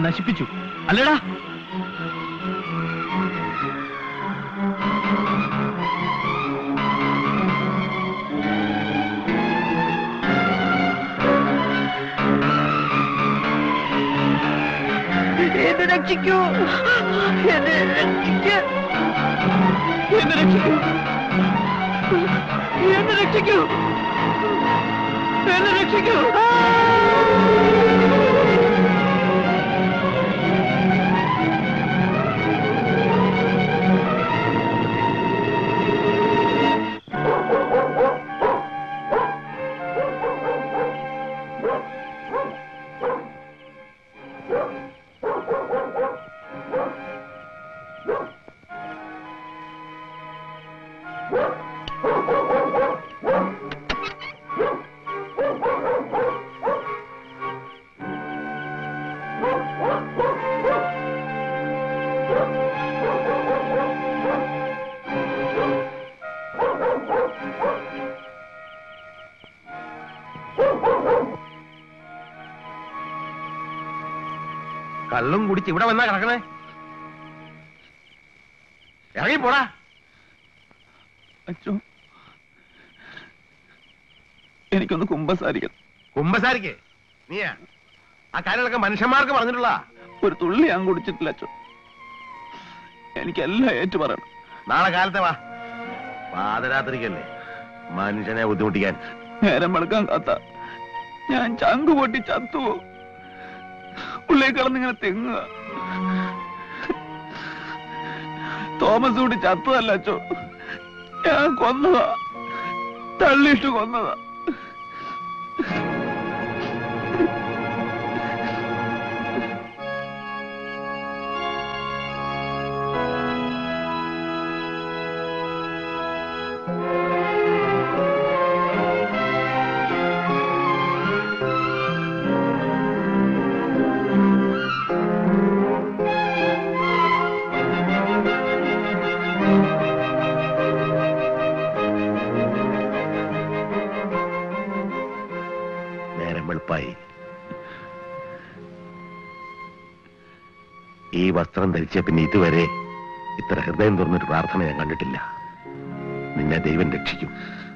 നശിപ്പിച്ചു അല്ലേടാ എന്നെ രക്ഷിക്കൂ എന്നെ രക്ഷിക്കൂ എന്നെ രക്ഷിക്കൂ എന്നെ രക്ഷിക്കൂ എന്നെ രക്ഷിക്കൂ കള്ളും കുടിച്ച് ഇവിടെ വന്നാ കിടക്കണേ ഇറങ്ങി പോടാ അച്ഛോ എനിക്കൊന്ന് കുമ്പസാരിക്കണം കുമ്പസാരിക്ക് നീയാ ആ കാര്യങ്ങളൊക്കെ മനുഷ്യന്മാർക്ക് പറഞ്ഞിട്ടുള്ള ഒരു തുള്ളി ഞാൻ കുടിച്ചിട്ടില്ല അച്ഛോ എനിക്കെല്ലാം ഏറ്റു പറയണം നാളെ കാലത്തെ വാ പാതരാത്രിക്കല്ലേ മനുഷ്യനെ ബുദ്ധിമുട്ടിക്കാൻ നേരം വെളുക്കാൻ കാത്ത ഞാൻ ചങ്കു പൊട്ടി ചത്തുവോ ഉള്ളേ കിടന്നിങ്ങനെ തെങ്ങുക തോമസ് കൂടി ചത്തതല്ല അച്ചോ ഞാൻ കൊന്നതാ തള്ളിയിട്ട് കൊന്നതാ നേരം വെളുപ്പായി ഈ വസ്ത്രം ധരിച്ച പിന്നെ ഇതുവരെ ഇത്ര ഹൃദയം തുറന്നൊരു പ്രാർത്ഥന ഞാൻ കണ്ടിട്ടില്ല നിന്നെ ദൈവം രക്ഷിക്കും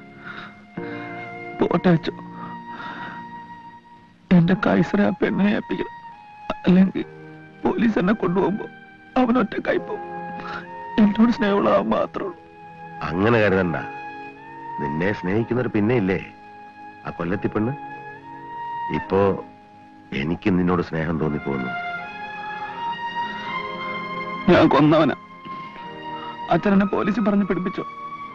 പോട്ടെ അച്ചോ എന്റെ കൈസര ആ പെണ്ണിനെ ഏൽപ്പിക്കണം അല്ലെങ്കിൽ പോലീസ് എന്നെ കൊണ്ടുപോകുമ്പോ അവൻ ഒറ്റ കൈപ്പോ എന്നോട് സ്നേഹമുള്ളതാവും മാത്രമേ ഉള്ളൂ അങ്ങനെ കരുതണ്ട നിന്നെ സ്നേഹിക്കുന്നവർ പിന്നെ ഇല്ലേ ആ കൊല്ലത്തി പെണ്ണ് ഇപ്പോ എനിക്ക് നിന്നോട് സ്നേഹം തോന്നിപ്പോന്നു ഞാൻ കൊന്നവനാ അച്ഛൻ എന്നെ പോലീസിൽ പറഞ്ഞ് പിടിപ്പിച്ചോ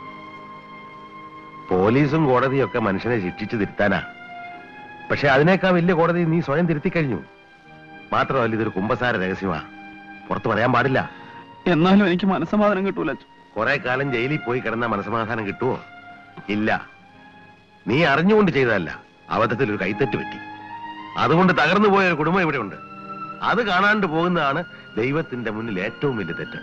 പോലീസും കോടതിയും ഒക്കെ മനുഷ്യനെ ശിക്ഷിച്ചു തിരുത്താനാ പക്ഷെ അതിനേക്കാൾ വലിയ കോടതി നീ സ്വയം തിരുത്തി കഴിഞ്ഞു മാത്രമല്ല ഇതൊരു കുമ്പസാര രഹസ്യമാ പുറത്ത് പറയാൻ പാടില്ല എന്നാലും എനിക്ക് മനസ്സമാധാനം കിട്ടൂല അച്ഛൻ കുറെ കാലം ജയിലിൽ പോയി കിടന്ന മനസമാധാനം കിട്ടുമോ ഇല്ല നീ അറിഞ്ഞുകൊണ്ട് ചെയ്തതല്ല അബദ്ധത്തിൽ ഒരു കൈത്തെറ്റ് പറ്റി അതുകൊണ്ട് തകർന്നു പോയ ഒരു കുടുംബം ഇവിടെ ഉണ്ട് അത് കാണാണ്ട് പോകുന്നതാണ് ദൈവത്തിന്റെ മുന്നിൽ ഏറ്റവും വലിയ തെറ്റ്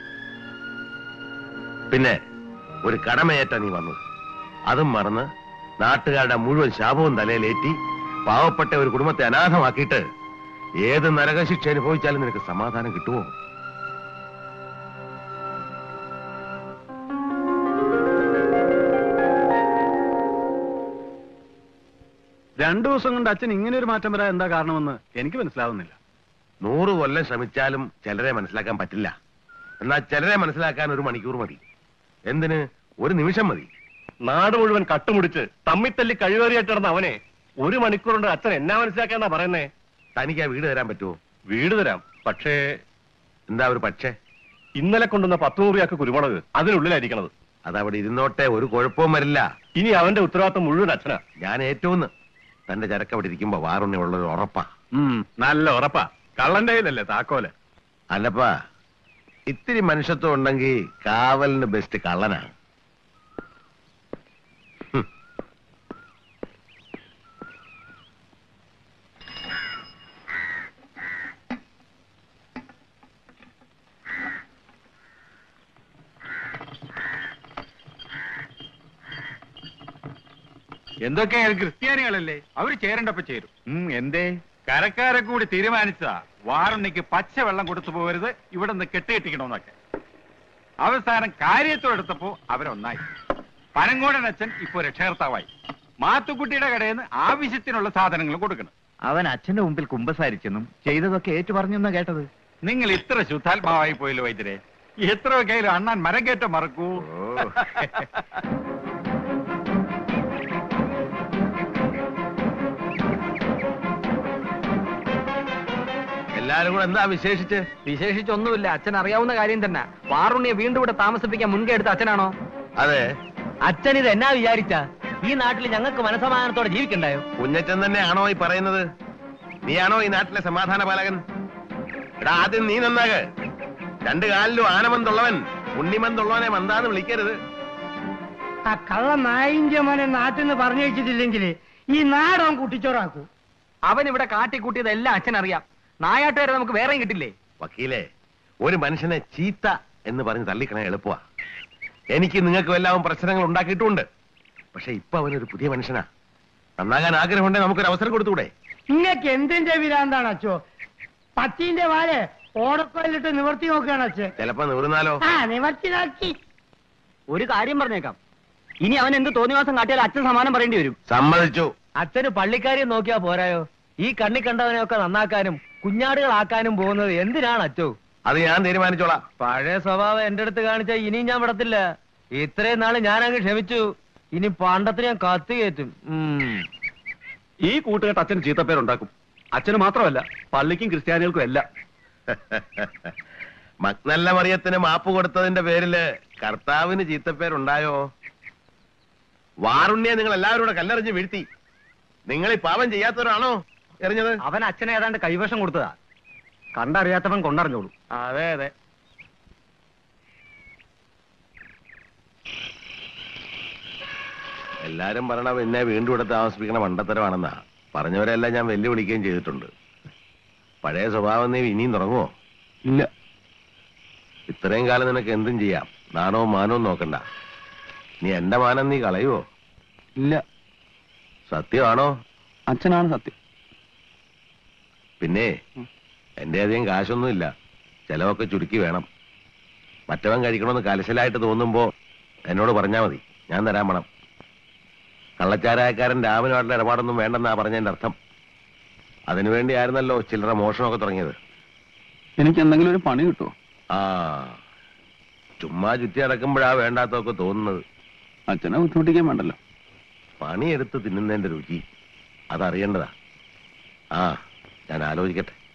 പിന്നെ ഒരു കടമയേറ്റ നീ വന്നു അതും മറന്ന് നാട്ടുകാരുടെ മുഴുവൻ ശാപവും തലയിലേറ്റി പാവപ്പെട്ട ഒരു കുടുംബത്തെ അനാഥമാക്കിയിട്ട് ഏത് നരകശിക്ഷ അനുഭവിച്ചാലും നിനക്ക് സമാധാനം കിട്ടുമോ രണ്ടു ദിവസം കൊണ്ട് അച്ഛൻ ഇങ്ങനെ ഒരു മാറ്റം വരാൻ എന്താ കാരണമെന്ന് എനിക്ക് മനസ്സിലാവുന്നില്ല നൂറ് കൊല്ലം ശ്രമിച്ചാലും ചിലരെ മനസ്സിലാക്കാൻ പറ്റില്ല എന്നാൽ ചിലരെ മനസ്സിലാക്കാൻ ഒരു മണിക്കൂർ മതി എന്തിന് ഒരു നിമിഷം മതി നാട് മുഴുവൻ കട്ടുമുടിച്ച് തമ്മിത്തല്ലി കഴിവേറിയായിട്ട് നടന്ന അവനെ ഒരു മണിക്കൂർ കൊണ്ട് അച്ഛൻ എന്നാ മനസ്സിലാക്കാന്നാ പറയുന്നേ തനിക്ക് ആ വീട് തരാൻ പറ്റുമോ വീട് തരാം പക്ഷേ എന്താ ഒരു പക്ഷേ ഇന്നലെ കൊണ്ടുവന്ന പത്ത് നൂറിയാക്ക് കുരുമുളക് അതിനുള്ളിലായിരിക്കണത് അതവിടെ ഇരുന്നോട്ടെ ഒരു കുഴപ്പവും വരില്ല ഇനി അവന്റെ ഉത്തരവാദിത്തം മുഴുവൻ അച്ഛനാ ഞാൻ ഏറ്റവും തന്റെ ചരക്ക് അവിടെ ഇരിക്കുമ്പോ വാറുണ്ണിയുള്ളൊരു ഉറപ്പാ നല്ല ഉറപ്പാ കള്ളന്റെ കയ്യിലല്ലേ താക്കോല് അല്ലപ്പാ ഇത്തിരി മനുഷ്യത്വം ഉണ്ടെങ്കിൽ കാവലിന് ബെസ്റ്റ് കള്ളനാണ് ഹും. എന്തൊക്കെയായാലും ക്രിസ്ത്യാനികളല്ലേ അവര് ചേരണ്ടപ്പോ ചേരും ഉം, എന്തേ കരക്കാരെ കൂടി തീരുമാനിച്ച വാറണ്ണിക്ക് പച്ചവെള്ളം കൊടുത്തു പോകരുത് ഇവിടെ നിന്ന് കെട്ടിയിട്ടിക്കണമെന്നൊക്കെ അവസാനം കാര്യത്തോടെടുത്തപ്പോ അവരൊന്നായി പനങ്കോടൻ അച്ഛൻ ഇപ്പോ രക്ഷകർത്താവായി മാത്തുക്കുട്ടിയുടെ കടയിൽ നിന്ന് ആവശ്യത്തിനുള്ള സാധനങ്ങൾ കൊടുക്കണം അവൻ അച്ഛന്റെ മുമ്പിൽ കുമ്പസാരിച്ചെന്നും ചെയ്തതൊക്കെ ഏറ്റു പറഞ്ഞെന്നാ കേട്ടത് നിങ്ങൾ ഇത്ര ശുദ്ധാത്മാവായി പോയല്ലോ വൈദ്യരെ എത്ര കയ്യിലും അണ്ണാൻ മരം കയറ്റം മറക്കൂ എല്ലാരും കൂടെ എന്താ വിശേഷിച്ച് വിശേഷിച്ചൊന്നുമില്ല അച്ഛൻ അറിയാവുന്ന കാര്യം തന്നെ വാറുണ്ണിയെ വീണ്ടും ഇവിടെ താമസിപ്പിക്കാൻ മുൻകൈ എടുത്ത അച്ഛനാണോ അതെ അച്ഛൻ ഇത് എന്നാ വിചാരിച്ച ഈ നാട്ടിൽ ഞങ്ങൾക്ക് മനസമാധാനത്തോടെ ജീവിക്കണ്ടായോ കുഞ്ഞച്ചൻ തന്നെയാണോ ഈ പറയുന്നത് നീയാണോ ഈ നാട്ടിലെ സമാധാന പാലകൻ എടാ ആദ്യം നീ നന്നാക് രണ്ടു കാലിലും ആനമന്തുള്ളവൻ ഉണ്ണിമന്തുള്ളവനെ മന്താന്ന് വിളിക്കരുത് ആ കള്ള നായിന്റെ മോനെ നാട്ടിൽ നിന്ന് പറഞ്ഞു വെച്ചിട്ടില്ലെങ്കിൽ ഈ നാടൻ കുട്ടിച്ചോറാക്കൂ അവൻ ഇവിടെ കാട്ടിക്കൂട്ടിയത് എല്ലാം അച്ഛൻ അറിയാം നായാട്ടുകാരെ നമുക്ക് വേറെയും കിട്ടില്ലേ വക്കീലെ ഒരു മനുഷ്യനെ ചീത്ത എന്ന് പറഞ്ഞ് തള്ളിക്കണ എളുപ്പമാ എനിക്ക് നിങ്ങൾക്കും എല്ലാവരും പ്രശ്നങ്ങൾ ഉണ്ടാക്കിയിട്ടുണ്ട് പക്ഷെ ഇപ്പൊ അവനൊരു പുതിയ മനുഷ്യനാ നന്നാകാൻ ആഗ്രഹമുണ്ടെങ്കിൽ നമുക്കൊരു അവസരം കൊടുത്തൂടെ നിങ്ങൾക്ക് എന്തിന്റെ വിരാന്താണ് അച്ഛോ പത്തിന്റെ വാല് ഓടക്കോലിട്ട് നിവർത്തി നോക്കുകയാണ് അച്ഛൻ ചിലപ്പോ നിവർന്നാലോ ആ നിവർത്തി നോക്കി ഒരു കാര്യം പറഞ്ഞേക്കാം ഇനി അവൻ എന്ത് തോന്നിവാസം കാട്ടിയാൽ അച്ഛൻ സമാനം പറയേണ്ടി വരും സമ്മതിച്ചു അച്ഛന് പള്ളിക്കാരിയെ നോക്കിയാ പോരായോ ഈ കണ്ണി കണ്ടവനെയൊക്കെ നന്നാക്കാനും കുഞ്ഞാടുകളാക്കാനും പോകുന്നത് എന്തിനാണ് അച്ഛോ അത് ഞാൻ തീരുമാനിച്ചോളാം പഴയ സ്വഭാവം എന്റെ അടുത്ത് കാണിച്ച ഇനിയും ഞാൻ വിടത്തില്ല ഇത്രയും നാള് ഞാൻ അങ്ങ് ക്ഷമിച്ചു ഇനി പണ്ടത്തിന് ഞാൻ കത്തി കയറ്റും ഉം. ഈ കൂട്ടുകെട്ട് അച്ഛൻ ചീത്തപ്പേരുണ്ടാക്കും അച്ഛന് മാത്രമല്ല പള്ളിക്കും ക്രിസ്ത്യാനികൾക്കും എല്ലാം മക്നല്ല മറിയത്തിന് മാപ്പ് കൊടുത്തതിന്റെ പേരില് കർത്താവിന് ചീത്തപ്പേരുണ്ടായോ വാറുണ്ണിയെ നിങ്ങൾ എല്ലാവരും കൂടെ കല്ലെറിഞ്ഞ് വീഴ്ത്തി നിങ്ങൾ ഈ പാപം ചെയ്യാത്തവരാണോ എറിഞ്ഞത് അവൻ അച്ഛനെ ഏതാണ്ട് കൈവശം കൊടുത്തതാ കണ്ടറിയാത്തവൻ കൊണ്ടറിഞ്ഞോളൂ അതെ അതെ എല്ലാരും പറയണ എന്നെ വീണ്ടും ഇവിടെ താമസിപ്പിക്കണ മണ്ടത്തരമാണെന്നാ പറഞ്ഞവരെല്ലാം ഞാൻ വെല്ലുവിളിക്കുകയും ചെയ്തിട്ടുണ്ട് പഴയ സ്വഭാവം നീ ഇനിയും തുടങ്ങുമോ ഇല്ല ഇത്രയും കാലം നിനക്ക് എന്തും ചെയ്യാം നാണവും മാനവും നോക്കണ്ട നീ എന്റെ മാനം നീ കളയുവോ ഇല്ല സത്യമാണോ അച്ഛനാണ് സത്യം പിന്നെ എന്റെ അധികം കാശൊന്നുമില്ല ചെലവൊക്കെ ചുരുക്കി വേണം മറ്റവൻ കഴിക്കണമെന്ന് കലശലായിട്ട് തോന്നുമ്പോ എന്നോട് പറഞ്ഞാ മതി ഞാൻ തരാൻ പണം കള്ളച്ചാരായക്കാരൻ രാമനുമായിട്ടുള്ള ഇടപാടൊന്നും വേണ്ടെന്നാ പറഞ്ഞതിന്റെ അർത്ഥം അതിനുവേണ്ടി ആയിരുന്നല്ലോ ചില്ലറ മോഷണമൊക്കെ തുടങ്ങിയത് എനിക്ക് എന്തെങ്കിലും ഒരു പണി കിട്ടുമോ ആ ചുമ്മാ ചുറ്റി അടക്കുമ്പോഴാ വേണ്ടാത്തൊക്കെ തോന്നുന്നത് അച്ഛനെ ബുദ്ധിമുട്ടിക്കാൻ വേണ്ടല്ലോ പണിയെടുത്ത് തിന്നുന്നതിന്റെ രുചി അതറിയേണ്ടതാ ആ ഞാൻ ആലോചിക്കട്ടെ